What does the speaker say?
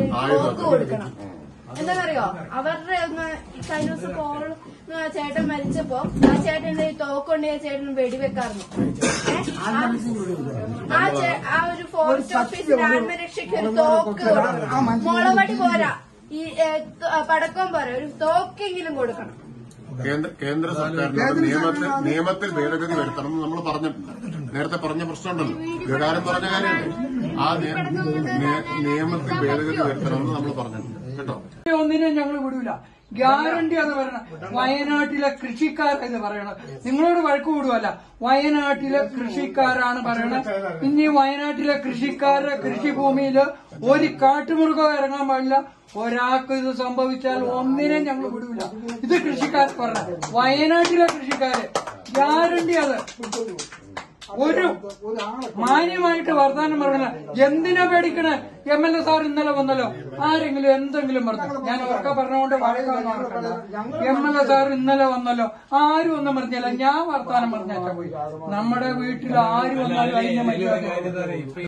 തോക്ക് കൊടുക്കണം എന്താണെന്നറിയോ അവരുടെ ഒന്ന് കഴിഞ്ഞ ദിവസം കോൾ ചേട്ടൻ മരിച്ചപ്പോ ആ ചേട്ടന്റെ ഈ തോക്കുണ്ടെങ്കിൽ ആ ചേട്ടൻ വെടിവെക്കാറുണ്ട് ഏ? ആ- ആ ചേ- ആ ഒരു ഫോറസ്റ്റ് ഓഫീസിന്റെ ആത്മരക്ഷയ്ക്ക് ഒരു തോക്ക് കൊടുക്കണം മുളവടി പോരാ ഈ ഏ, ത- പടക്കം പോരാ ഒരു തോക്കെങ്കിലും കൊടുക്കണം കേന്ദ്ര കേന്ദ്ര സർക്കാരിനോട് നിയമത്തിൽ നിയമത്തിൽ ഭേദഗതി വരുത്തണം എന്ന് നമ്മൾ പറഞ്ഞിട്ടുണ്ട് നേരത്തെ പറഞ്ഞ പ്രശ്നമുണ്ടല്ലോ വികാരം പറഞ്ഞ കാര്യമല്ലേ ആ നിയ- നിയ- നിയമത്തിൽ ഭേദഗതി വരുത്തണമെന്ന് നമ്മൾ പറഞ്ഞിട്ടുണ്ട് കേട്ടോ ഒന്നിനും ഞങ്ങൾ വിടൂല ഗ്യാരണ്ടി അത് പറയണം വയനാട്ടിലെ കൃഷിക്കാർ എന്ന് പറയണം നിങ്ങളോട് വഴക്ക് കൂടുവല്ല വയനാട്ടിലെ കൃഷിക്കാരാണ് പറയണത് ഇനി വയനാട്ടിലെ കൃഷിക്കാരുടെ കൃഷിഭൂമിയില് ഒരു കാട്ടുമൃഗം ഇറങ്ങാൻ പാടില്ല ഒരാൾക്ക് ഇത് സംഭവിച്ചാൽ ഒന്നിനും ഞങ്ങൾ വിടൂല ഇത് കൃഷിക്കാർ പറഞ്ഞ വയനാട്ടിലെ കൃഷിക്കാര് ഗ്യാരണ്ടി അത് ഒരു മാന്യമായിട്ട് വർത്താനം പറഞ്ഞ എന്തിനാ പേടിക്കണേ എം എൽ എ സാർ ഇന്നലെ വന്നല്ലോ ആരെങ്കിലും എന്തെങ്കിലും പറഞ്ഞു ഞാൻ ഉറക്ക പറഞ്ഞുകൊണ്ട് വഴക്കാന്ന് എം എൽ എ സാർ ഇന്നലെ വന്നല്ലോ ആരും ഒന്നും പറഞ്ഞില്ല ഞാൻ വർത്താനം പറഞ്ഞാ പോയി നമ്മുടെ വീട്ടിൽ ആരും വന്നാലും അതിന്റെ മര്യാദ